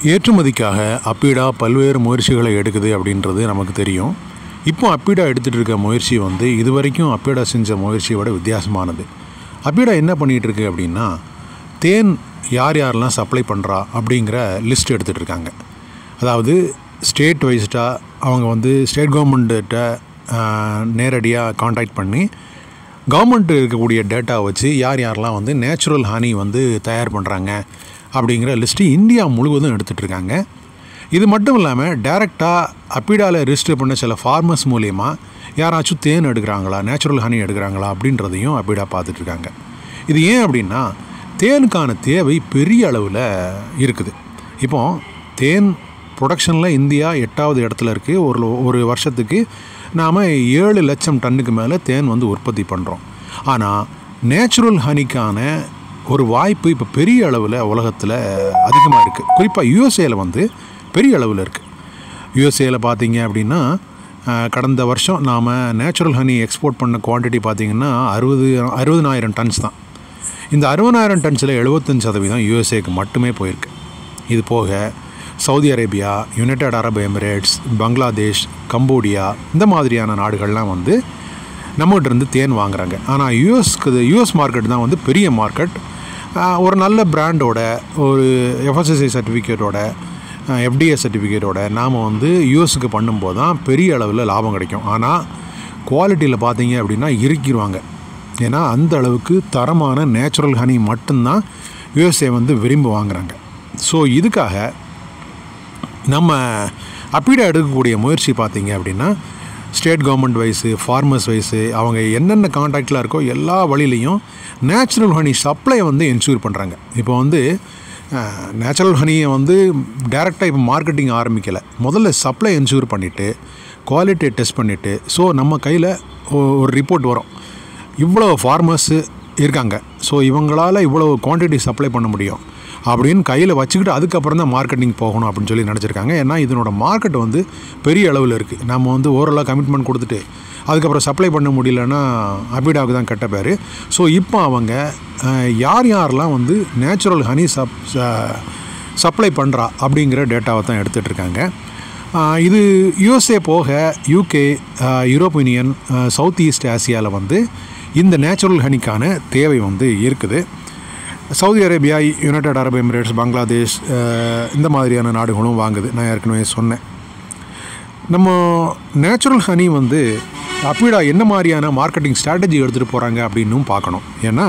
ஏற்றுமதிக்காக அப்பீடா பல்வேறு முயற்சிகளை எடுக்குது அப்படின்றது நமக்கு தெரியும் இப்போ அப்பீடா எடுத்துகிட்டு இருக்க முயற்சி வந்து இது வரைக்கும் அப்பீடா செஞ்ச முயற்சியை விட வித்தியாசமானது அப்பீடா என்ன பண்ணிகிட்டு இருக்கு அப்படின்னா தேன் யார் யாரெல்லாம் சப்ளை பண்ணுறா அப்படிங்கிற லிஸ்ட் எடுத்துகிட்டு இருக்காங்க அதாவது ஸ்டேட் வைஸ்டாக அவங்க வந்து ஸ்டேட் கவர்மெண்ட்ட நேரடியாக காண்டாக்ட் பண்ணி கவர்மெண்ட் இருக்கக்கூடிய டேட்டா வச்சு யார் யாரெல்லாம் வந்து நேச்சுரல் ஹனி வந்து தயார் பண்ணுறாங்க அப்படிங்கிற லிஸ்ட்டு இந்தியா முழுவதும் எடுத்துகிட்டு இருக்காங்க இது மட்டும் இல்லாமல் டைரெக்டாக அப்பீடாவில் ரிஜிஸ்டர் பண்ண சில ஃபார்மர்ஸ் மூலயமா யாராச்சும் தேன் எடுக்கிறாங்களா நேச்சுரல் ஹனி எடுக்கிறாங்களா அப்படின்றதையும் அப்பீடா பார்த்துட்ருக்காங்க இது ஏன் அப்படின்னா தேனுக்கான தேவை பெரிய அளவில் இருக்குது இப்போ தேன் ப்ரொடக்ஷனில் இந்தியா எட்டாவது இடத்துல இருக்குது ஒரு ஒரு வருஷத்துக்கு நாம் ஏழு லட்சம் டன்னுக்கு மேலே தேன் வந்து உற்பத்தி பண்ணுறோம் ஆனால் நேச்சுரல் ஹனிக்கான ஒரு வாய்ப்பு இப்போ பெரிய அளவில் உலகத்தில் அதிகமாக இருக்குது குறிப்பாக யூஎஸ்ஏல வந்து பெரிய அளவில் இருக்குது யூஎஸ்ஏல பார்த்தீங்க அப்படின்னா அஹ், கடந்த வருஷம் நாம் நேச்சுரல் ஹனி எக்ஸ்போர்ட் பண்ண குவான்டிட்டி பார்த்திங்கன்னா அறுபது அறுபதனாயிரம் டன்ஸ் தான் இந்த அறுபதாயிரம் டன்ஸில் எழுபத்தஞ்சு சதவீதம் யூஎஸ்ஏக்கு மட்டுமே போயிருக்கு இது போக Saudi Arabia United Arab Emirates Bangladesh Cambodia இந்த மாதிரியான நாடுகள்லாம் வந்து நம்மகிட்ட இருந்து தேன் வாங்குறாங்க ஆனால் யூஎஸ்க்கு யூஎஸ் மார்க்கெட் தான் வந்து பெரிய மார்க்கெட் ஒரு நல்ல பிராண்டோட ஒரு எஃப்எஸ்எஸ்ஐ சர்டிஃபிகேட்டோட எஃப்டிஏ சர்டிஃபிகேட்டோட நாம் வந்து யூஎஸ்க்கு பண்ணும்போது தான் பெரிய அளவில் லாபம் கிடைக்கும் ஆனால் குவாலிட்டியில் பார்த்தீங்க அப்படின்னா இறுக்கிடுவாங்க ஏன்னா அந்த அளவுக்கு தரமான நேச்சுரல் ஹனி மட்டும்தான் யூஎஸ்ஏ வந்து விரும்பி வாங்குறாங்க ஸோ இதுக்காக நம்ம அப்பீடா எடுக்கக்கூடிய முயற்சி பார்த்தீங்க அப்படின்னா state government wise farmers wise அவங்க என்னென்ன கான்டாக்டில் இருக்கோ எல்லா வழியிலையும் நேச்சுரல் ஹனி சப்ளை வந்து என்ஷூர் பண்ணுறாங்க இப்போ வந்து நேச்சுரல் ஹனியை வந்து டைரெக்டாக இப்போ மார்க்கெட்டிங் ஆரம்பிக்கலை முதல்ல சப்ளை என்ஷூர் பண்ணிவிட்டு குவாலிட்டியை டெஸ்ட் பண்ணிவிட்டு ஸோ நம்ம கையில் ஒரு ரிப்போர்ட் வரும் இவ்வளோ ஃபார்மர்ஸு இருக்காங்க ஸோ இவங்களால் இவ்வளோ குவான்டிட்டி சப்ளை பண்ண முடியும் அப்படின்னு கையில் வச்சுக்கிட்டு அதுக்கப்புறம் தான் மார்க்கெட்டிங் போகணும் அப்படின்னு சொல்லி நினச்சிருக்காங்க ஏன்னா இதனோட மார்க்கெட் வந்து பெரிய அளவில் இருக்குது நம்ம வந்து ஓரளவு கமிட்மெண்ட் கொடுத்துட்டு அதுக்கப்புறம் சப்ளை பண்ண முடியலன்னா அபிடாவுக்கு தான் கெட்ட பேர் ஸோ இப்போ அவங்க அஹ், யார் யாரெல்லாம் வந்து நேச்சுரல் ஹனி சப் சப்ளை பண்ணுறா அப்படிங்கிற டேட்டாவை தான் எடுத்துகிட்டு இருக்காங்க ஆஹ் இது யுஎஸ்ஏ போக UK Europe union south east ஆசியாவில் வந்து இந்த நேச்சுரல் ஹனிக்கான தேவை வந்து இருக்குது Saudi Arabia United Arab Emirates Bangladesh ஆஹ் இந்த மாதிரியான நாடுகளும் வாங்குது நான் ஏற்கனவே சொன்னேன் நம்ம நேச்சுரல் ஹனி வந்து அப்பீடா என்ன மாதிரியான மார்க்கெட்டிங் ஸ்ட்ராட்டஜி எடுத்துகிட்டு போகிறாங்க அப்படின்னும் பார்க்கணும் ஏன்னா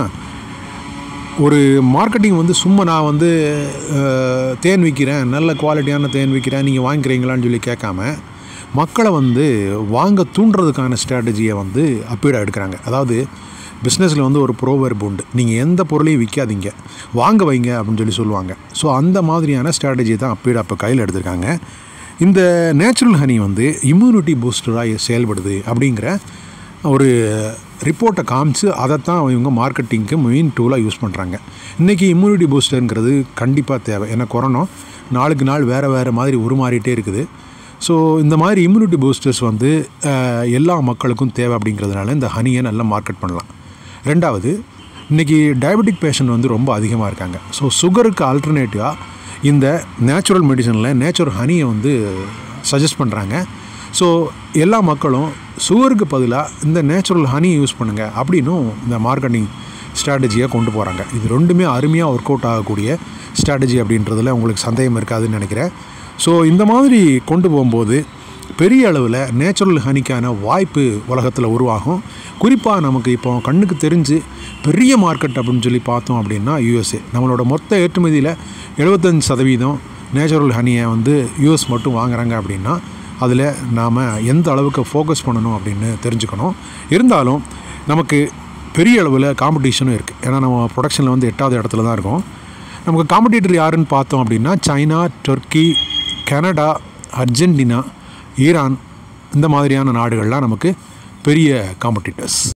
ஒரு மார்க்கெட்டிங் வந்து சும்மா நான் வந்து அஹ், தேன் விற்கிறேன் நல்ல குவாலிட்டியான தேன் விற்கிறேன் நீங்கள் வாங்கிக்கிறீங்களான்னு சொல்லி கேட்காம மக்களை வந்து வாங்க தூண்டுறதுக்கான ஸ்ட்ராட்டஜியை வந்து அப்பீடா எடுக்கிறாங்க அதாவது பிஸ்னஸில் வந்து ஒரு ப்ரோவர்ப் உண்டு நீங்கள் எந்த பொருளையும் விற்காதீங்க வாங்க வைங்க அப்படின்னு சொல்லி சொல்லுவாங்க ஸோ அந்த மாதிரியான ஸ்ட்ராட்டஜி தான் அப்பீடா இப்போ கையில் எடுத்திருக்காங்க இந்த நேச்சுரல் ஹனி வந்து இம்யூனிட்டி பூஸ்டராக செயல்படுது அப்படிங்கிற ஒரு ரிப்போர்ட்டை காமிச்சு அதைத்தான் இவங்க மார்க்கெட்டிங்க்கு மெயின் டூலாக யூஸ் பண்ணுறாங்க இன்றைக்கி இம்யூனிட்டி பூஸ்டருங்கிறது கண்டிப்பாக தேவை ஏன்னா கொரோனா நாளுக்கு நாள் வேறு வேறு மாதிரி உருமாறிட்டே இருக்குது ஸோ இந்த மாதிரி இம்யூனிட்டி பூஸ்டர்ஸ் வந்து அஹ், எல்லா மக்களுக்கும் தேவை அப்படிங்கிறதுனால இந்த ஹனியை நல்லா மார்க்கெட் பண்ணலாம் ரெண்டாவது இன்றைக்கி டயபெட்டிக் பேஷண்ட் வந்து ரொம்ப அதிகமாக இருக்காங்க ஸோ சுகருக்கு ஆல்டர்னேட்டிவாக இந்த நேச்சுரல் மெடிசனில் நேச்சுரல் ஹனியை வந்து சஜஸ்ட் பண்ணுறாங்க ஸோ எல்லா மக்களும் சுகருக்கு பதிலாக இந்த நேச்சுரல் ஹனி யூஸ் பண்ணுங்கள் அப்படின்னும் இந்த மார்க்கெட்டிங் ஸ்ட்ராட்டஜியாக கொண்டு போகிறாங்க இது ரெண்டுமே அருமையாக ஒர்க் அவுட் ஆகக்கூடிய ஸ்ட்ராட்டஜி அப்படின்றதுல உங்களுக்கு சந்தேகம் இருக்காதுன்னு நினைக்கிறேன் ஸோ இந்த மாதிரி கொண்டு போகும்போது பெரிய அளவில் நேச்சுரல் ஹனிக்கான வாய்ப்பு உலகத்தில் உருவாகும் குறிப்பாக நமக்கு இப்போ கண்ணுக்கு தெரிஞ்சு பெரிய மார்க்கெட் அப்படின்னு சொல்லி பார்த்தோம் அப்படின்னா யூஎஸ்ஏ நம்மளோட மொத்த ஏற்றுமதியில் எழுபத்தஞ்சு சதவீதம் நேச்சுரல் ஹனியை வந்து யூஎஸ் மட்டும் வாங்குறாங்க அப்படின்னா அதில் நாம் எந்த அளவுக்கு ஃபோக்கஸ் பண்ணணும் அப்படின்னு தெரிஞ்சுக்கணும் இருந்தாலும் நமக்கு பெரிய அளவில் காம்படிஷனும் இருக்குது ஏன்னா நம்ம ப்ரொடக்ஷனில் வந்து எட்டாவது இடத்துல தான் இருக்கோம் நமக்கு காம்படிட்டர் யாருன்னு பார்த்தோம் அப்படின்னா China Turkey Canada Argentina Iran இந்த மாதிரியான நாடுகள்லாம் நமக்கு பெரிய காம்படிட்டர்ஸ்